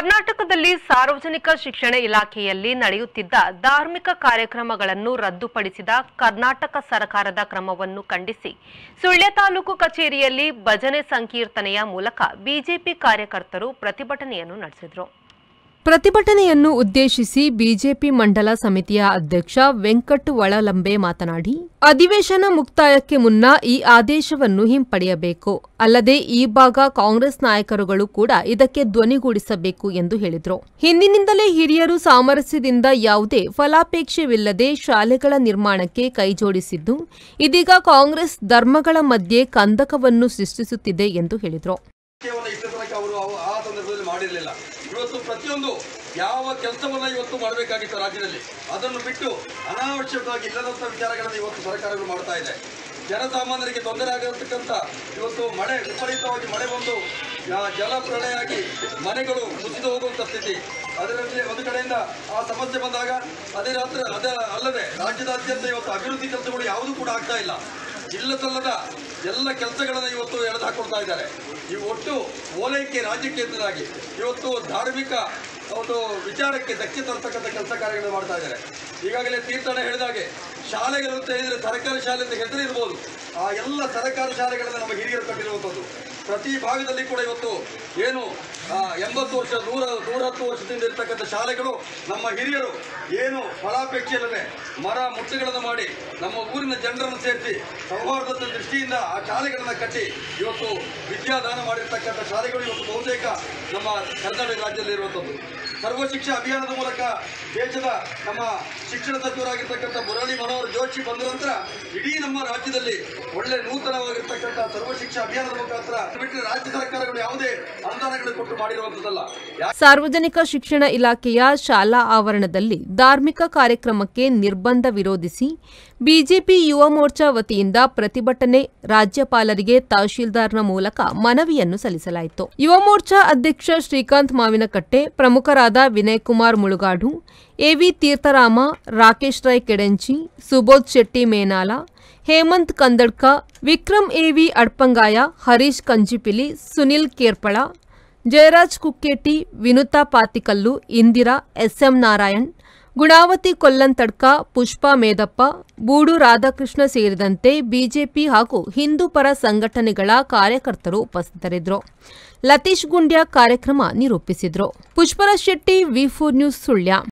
ಕರ್ನಾಟಕದಲ್ಲಿ ಸಾರ್ವಜನಿಕ ಶಿಕ್ಷಣ ಇಲಾಖೆಯಲ್ಲಿ ನಡೆಯುತ್ತಿದ್ದ ಧಾರ್ಮಿಕ ಕಾರ್ಯಕ್ರಮಗಳನ್ನು ರದ್ದುಪಡಿಸಿದ ಕರ್ನಾಟಕ ಸರ್ಕಾರದ ಕ್ರಮವನ್ನು ಖಂಡಿಸಿ ಸುಳ್ಯ ತಾಲೂಕು ಕಚೇರಿಯಲ್ಲಿ ಭಜನೆ ಸಂಕೀರ್ತನೆಯ ಮೂಲಕ ಬಿಜೆಪಿ ಕಾರ್ಯಕರ್ತರು ಪ್ರತಿಭಟನೆಯನ್ನು ನಡೆಸಿದರು ಪ್ರತಿಭಟನೆಯನ್ನು ಉದ್ದೇಶಿಸಿ ಬಿಜೆಪಿ ಮಂಡಲ ಸಮಿತಿಯ ಅಧ್ಯಕ್ಷ ವೆಂಕಟ್ ಒಳಲಂಬೆ ಮಾತನಾಡಿ ಅಧಿವೇಶನ ಮುಕ್ತಾಯಕ್ಕೆ ಮುನ್ನ ಈ ಆದೇಶವನ್ನು ಹಿಂಪಡೆಯಬೇಕು ಅಲ್ಲದೆ ಈ ಭಾಗ ಕಾಂಗ್ರೆಸ್ ನಾಯಕರುಗಳು ಕೂಡ ಇದಕ್ಕೆ ಧ್ವನಿಗೂಡಿಸಬೇಕು ಎಂದು ಹೇಳಿದರು ಹಿಂದಿನಿಂದಲೇ ಹಿರಿಯರು ಸಾಮರಸ್ಯದಿಂದ ಯಾವುದೇ ಫಲಾಪೇಕ್ಷೆವಿಲ್ಲದೆ ಶಾಲೆಗಳ ನಿರ್ಮಾಣಕ್ಕೆ ಕೈಜೋಡಿಸಿದ್ದು ಇದೀಗ ಕಾಂಗ್ರೆಸ್ ಧರ್ಮಗಳ ಮಧ್ಯೆ ಕಂದಕವನ್ನು ಸೃಷ್ಟಿಸುತ್ತಿದೆ ಎಂದು ಹೇಳಿದರು ಕೇವಲ ಇಷ್ಟ ತನಕ ಅವರು ಅವ- ಆ ಸಂದರ್ಭದಲ್ಲಿ ಮಾಡಿರಲಿಲ್ಲ ಇವತ್ತು ಪ್ರತಿಯೊಂದು ಯಾವ ಕೆಲಸವನ್ನ ಇವತ್ತು ಮಾಡಬೇಕಾಗಿತ್ತು ರಾಜ್ಯದಲ್ಲಿ ಅದನ್ನು ಬಿಟ್ಟು ಅನಾವಶ್ಯಕವಾಗಿ ಇಲ್ಲದಂತ ವಿಚಾರಗಳನ್ನು ಇವತ್ತು ಸರ್ಕಾರಗಳು ಮಾಡ್ತಾ ಇದೆ ಜನಸಾಮಾನ್ಯರಿಗೆ ತೊಂದರೆ ಆಗಿರತಕ್ಕಂಥ ಇವತ್ತು ಮಳೆ ವಿಪರೀತವಾಗಿ ಮಳೆ ಬಂದು ಆ, ಜಲ ಪ್ರಳಯ ಆಗಿ ಮನೆಗಳು ಕುಸಿದು ಹೋಗುವಂತ ಸ್ಥಿತಿ ಅದರಲ್ಲಿ ಒಂದು ಕಡೆಯಿಂದ ಆ ಸಮಸ್ಯೆ ಬಂದಾಗ ಅದೇ ರಾತ್ರಿ ಅದ ಅಲ್ಲದೆ ರಾಜ್ಯದಾದ್ಯಂತ ಇವತ್ತು ಅಭಿವೃದ್ಧಿ ಕೆಲಸಗಳು ಯಾವುದೂ ಕೂಡ ಆಗ್ತಾ ಇಲ್ಲ ಇಲ್ಲ ಸಲ್ಲದ ಎಲ್ಲ ಕೆಲಸಗಳನ್ನು ಇವತ್ತು ಎಳೆದು ಹಾಕೊಳ್ತಾ ಇದ್ದಾರೆ ಈ ಒಟ್ಟು ಓಲೈಕೆ ರಾಜ್ಯಕ್ಕೆ ಎದುರಾಗಿ ಇವತ್ತು ಧಾರ್ಮಿಕ ಒಂದು ವಿಚಾರಕ್ಕೆ ಧಕ್ಕೆ ತರ್ತಕ್ಕಂಥ ಕೆಲಸ ಕಾರ್ಯಗಳನ್ನು ಮಾಡ್ತಾ ಇದ್ದಾರೆ ಈಗಾಗಲೇ ತೀರ್ಥಣ್ಣ ಹೇಳಿದಾಗೆ ಶಾಲೆಗಳು ಅಂತ ಹೇಳಿದ್ರೆ ಸರ್ಕಾರಿ ಶಾಲೆ ಅಂತ ಹೆಸರು ಇರ್ಬೋದು ಆ ಎಲ್ಲ ಸರ್ಕಾರಿ ಶಾಲೆಗಳನ್ನು ನಮ್ಮ ಹಿರಿಯರು ಕಟ್ಟಿರುವಂಥದ್ದು ಪ್ರತಿ ಭಾಗದಲ್ಲಿ ಕೂಡ ಇವತ್ತು ಏನು ಆ, ಎಂಬತ್ತು ವರ್ಷ ನೂರ ನೂರಹತ್ತು ವರ್ಷದಿಂದ ಇರ್ತಕ್ಕಂಥ ಶಾಲೆಗಳು ನಮ್ಮ ಹಿರಿಯರು ಏನು ಫಲಾಪೇಕ್ಷೆ ಇಲ್ಲದೆ ಮರ ಮುಟ್ಟುಗಳನ್ನು ಮಾಡಿ ನಮ್ಮ ಊರಿನ ಜನರನ್ನು ಸೇರಿಸಿ ಸೌಹಾರ್ದದ ದೃಷ್ಟಿಯಿಂದ ಆ ಶಾಲೆಗಳನ್ನು ಕಟ್ಟಿ ಇವತ್ತು ವಿದ್ಯಾದಾನ ಮಾಡಿರ್ತಕ್ಕಂಥ ಶಾಲೆಗಳು ಇವತ್ತು ಬಹುತೇಕ ನಮ್ಮ ಕರ್ನಾಟಕ ರಾಜ್ಯದಲ್ಲಿ ಇರುವಂಥದ್ದು ಸರ್ವ ಶಿಕ್ಷಾ ಅಭಿಯಾನದ ಮೂಲಕ ದೇಶದ ನಮ್ಮ ಶಿಕ್ಷಣ ಸಚಿವರಾಗಿರ್ತಕ್ಕಂಥ ಮುರಳಿ ಮನೋಹರ್ ಜೋಶಿ ಬಂದ ನಂತರ ಇಡೀ ನಮ್ಮ ರಾಜ್ಯದಲ್ಲಿ ಒಳ್ಳೆ ನೂತನವಾಗಿರ್ತಕ್ಕಂಥ ಸರ್ವ ಶಿಕ್ಷಾ ಅಭಿಯಾನದ ಮುಖಾಂತರ ಬಿಟ್ಟರೆ ರಾಜ್ಯ ಸರ್ಕಾರಗಳು ಯಾವುದೇ ಅನುದಾನಗಳನ್ನು ಕೊಟ್ಟು ಮಾಡಿರುವಂಥದ್ದಲ್ಲ ಯಾ- ಸಾರ್ವಜನಿಕ ಶಿಕ್ಷಣ ಇಲಾಖೆಯ ಶಾಲಾ ಆವರಣದಲ್ಲಿ ಧಾರ್ಮಿಕ ಕಾರ್ಯಕ್ರಮಕ್ಕೆ ನಿರ್ಬಂಧ ವಿರೋಧಿಸಿ ಬಿಜೆಪಿ ಯುವ ಮೋರ್ಚಾ ವತಿಯಿಂದ ಪ್ರತಿಭಟನೆ ರಾಜ್ಯಪಾಲರಿಗೆ ತಹಶೀಲ್ದಾರ್ನ ಮೂಲಕ ಮನವಿಯನ್ನು ಸಲ್ಲಿಸಲಾಯಿತು ಯುವ ಮೋರ್ಚಾ ಅಧ್ಯಕ್ಷ ಶ್ರೀಕಾಂತ್ ಮಾವಿನಕಟ್ಟೆ ಪ್ರಮುಖರಾದ Vinay Kumar Mulugadu A V Theertharama Rakesh Rai Kedenchi Subodh Shetty Menala Hemanth Kandadka Vikram A V Adpangaya Harish Kanjipili Sunil Kerpala Jayaraj Kukketi Vinutha Patikallu Indira S M Narayan Gunavathi Kollanthadka Pushpa Medappa Boodu Radhakrishna ಸೇರಿದಂತೆ ಬಿಜೆಪಿ ಹಾಗೂ ಹಿಂದೂ ಪರ ಸಂಘಟನೆಗಳ ಕಾರ್ಯಕರ್ತರು ಉಪಸ್ಥಿತರಿದ್ದರು ಲತೀಶ್ ಗುಂಡ್ಯ ಕಾರ್ಯಕ್ರಮ ನಿರೂಪಿಸಿದ್ರು Pushparaj Shetty V four news Sullia